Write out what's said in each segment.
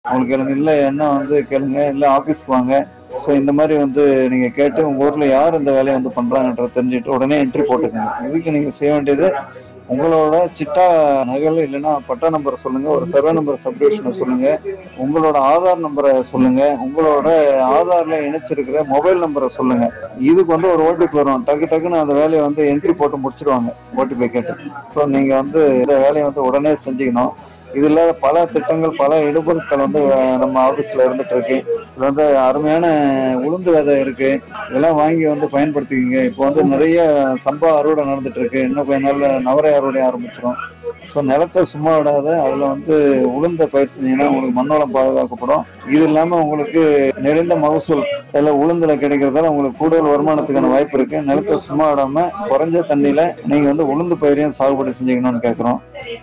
அவங்களுக்கு கேளுங்க இல்லை என்ன வந்து கேளுங்க இல்லை ஆஃபீஸ்க்கு வாங்க ஸோ இந்த மாதிரி வந்து நீங்க கேட்டு உங்க ஊர்ல யார் இந்த வேலையை வந்து பண்றாங்கன்றத தெரிஞ்சுட்டு உடனே என்ட்ரி போட்டுக்கோங்க இதுக்கு நீங்க செய்ய வேண்டியது உங்களோட சிட்டா நகல் இல்லைன்னா பட்டா நம்பர் சொல்லுங்க ஒரு சர்வே நம்பர் சப்டிவிஷனை சொல்லுங்க உங்களோட ஆதார் நம்பரை சொல்லுங்க உங்களோட ஆதார்ல இணைச்சிருக்கிற மொபைல் நம்பரை சொல்லுங்க இதுக்கு வந்து ஒரு ஓடிபி வரும் டக்கு டக்குன்னு அந்த வேலையை வந்து என்ட்ரி போட்டு முடிச்சிடுவாங்க ஓடிபி கேட்டு ஸோ நீங்க வந்து இந்த வேலையை வந்து உடனே செஞ்சுக்கணும் இதுல பல திட்டங்கள் பல இடுபொருட்கள் வந்து அஹ், நம்ம ஆபீஸ்ல இருந்துட்டு இருக்கு இது வந்து அருமையான உளுந்து விதை இருக்கு இதெல்லாம் வாங்கி வந்து பயன்படுத்திக்கிங்க இப்போ வந்து நிறைய சம்பா அறுவடை நடந்துட்டு இருக்கு இன்னும் கொஞ்ச நாள்ல நவரை அறுவடை ஆரம்பிச்சிடும் ஸோ நிலத்தை சும்மா விடாத அதுல வந்து உளுந்த பயிர் செஞ்சீங்கன்னா உங்களுக்கு மண்ணோளம் பாதுகாக்கப்படும் இது இல்லாம உங்களுக்கு நிறைந்த மகசூல் அதில் உளுந்துல கிடைக்கிறதால உங்களுக்கு கூடுதல் வருமானத்துக்கான வாய்ப்பு இருக்கு நிலத்தை சும்மா விடாம குறைஞ்ச தண்ணியில நீங்க வந்து உளுந்து பயிரையும் சாகுபடி செஞ்சீங்கன்னு கேட்குறோம்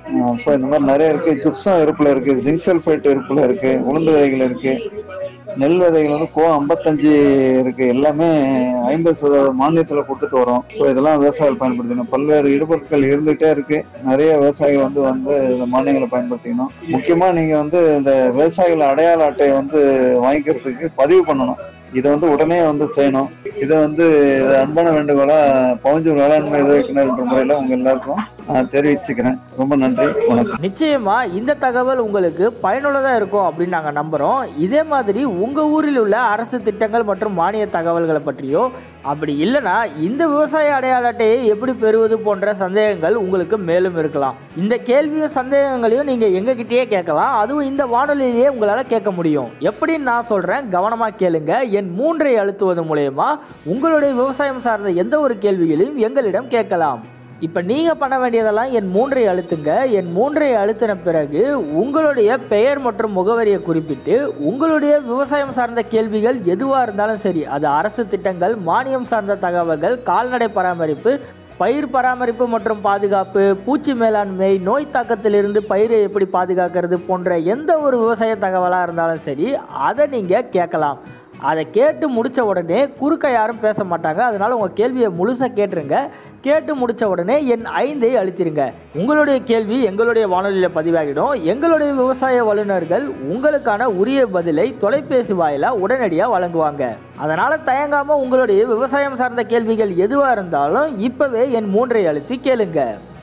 ஸோ இந்த மாதிரி நிறைய இருக்கு ஜிப்சம் இருப்புல இருக்கு ஜிங்க் சல்ஃபேட் இருப்புல இருக்கு உளுந்து விதைகள் இருக்கு நெல் விதைகள் வந்து கோ ஐம்பத்தஞ்சு இருக்கு எல்லாமே ஐம்பது சதவீத மானியத்துல கொடுத்துட்டு வரோம் ஸோ இதெல்லாம் விவசாயிகள் பயன்படுத்தணும் பல்வேறு இடுபொருட்கள் இருந்துகிட்டே இருக்கு நிறைய விவசாயிகள் வந்து வந்து இந்த மானியங்களை பயன்படுத்திக்கணும் முக்கியமா நீங்க வந்து இந்த விவசாயிகள் அடையாள அட்டையை வந்து வாங்கிக்கிறதுக்கு பதிவு பண்ணணும் இதை வந்து உடனே வந்து செய்யணும் இதை வந்து அன்பான வேண்டுகோளா பவஞ்சூர் வேளாண்மை இயக்குனர் என்ற முறையில உங்க எல்லாருக்கும் நான் தெரிவிச்சுக்கிறேன் ரொம்ப நன்றி வணக்கம் நிச்சயமா இந்த தகவல் உங்களுக்கு பயனுள்ளதா இருக்கும் அப்படின்னு நாங்க நம்புறோம் இதே மாதிரி உங்க ஊரில் உள்ள அரசு திட்டங்கள் மற்றும் மானிய தகவல்களை பற்றியோ அப்படி இல்லைன்னா இந்த விவசாய அடையாள அட்டையை எப்படி பெறுவது போன்ற சந்தேகங்கள் உங்களுக்கு மேலும் இருக்கலாம் இந்த கேள்வியும் சந்தேகங்களையும் நீங்க எங்ககிட்டயே கேட்கலாம் அதுவும் இந்த வானொலியிலேயே உங்களால கேட்க முடியும் எப்படின்னு நான் சொல்றேன் கவனமா கேளுங்க என் மூன்றை அழுத்துவது மூலயமா உங்களுடைய விவசாயம் சார்ந்த எந்த ஒரு கேள்விகளையும் எங்களிடம் கேட்கலாம் இப்போ நீங்கள் பண்ண வேண்டியதெல்லாம் என் மூன்றை அழுத்துங்க என் மூன்றை அழுத்தின பிறகு உங்களுடைய பெயர் மற்றும் முகவரியை குறிப்பிட்டு உங்களுடைய விவசாயம் சார்ந்த கேள்விகள் எதுவாக இருந்தாலும் சரி அது அரசு திட்டங்கள் மானியம் சார்ந்த தகவல்கள் கால்நடை பராமரிப்பு பயிர் பராமரிப்பு மற்றும் பாதுகாப்பு பூச்சி மேலாண்மை நோய் தாக்கத்திலிருந்து பயிரை எப்படி பாதுகாக்கிறது போன்ற எந்த ஒரு விவசாய தகவலாக இருந்தாலும் சரி அதை நீங்கள் கேட்கலாம் அதை கேட்டு முடித்த உடனே குறுக்க யாரும் பேச மாட்டாங்க அதனால் உங்கள் கேள்வியை முழுசாக கேட்டுருங்க கேட்டு முடித்த உடனே என் ஐந்தை அழுத்திருங்க உங்களுடைய கேள்வி எங்களுடைய வானொலியில் பதிவாகிடும் எங்களுடைய விவசாய வல்லுநர்கள் உங்களுக்கான உரிய பதிலை தொலைபேசி வாயிலாக உடனடியாக வழங்குவாங்க அதனால் தயங்காமல் உங்களுடைய விவசாயம் சார்ந்த கேள்விகள் எதுவாக இருந்தாலும் இப்போவே என் மூன்றை அழுத்தி கேளுங்க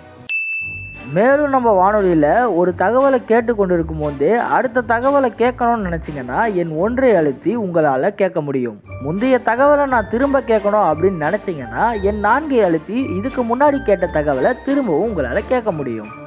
மேலும் நம்ம வானொலியில் ஒரு தகவலை கேட்டு கொண்டிருக்கும் போதே அடுத்த தகவலை கேட்கணும்னு நினச்சிங்கன்னா என் ஒன்றை அழுத்தி உங்களால் கேட்க முடியும் முந்தைய தகவலை நான் திரும்ப கேட்கணும் அப்படின்னு நினச்சிங்கன்னா என் நான்கை அழுத்தி இதுக்கு முன்னாடி கேட்ட தகவலை திரும்பவும் உங்களால் கேட்க முடியும்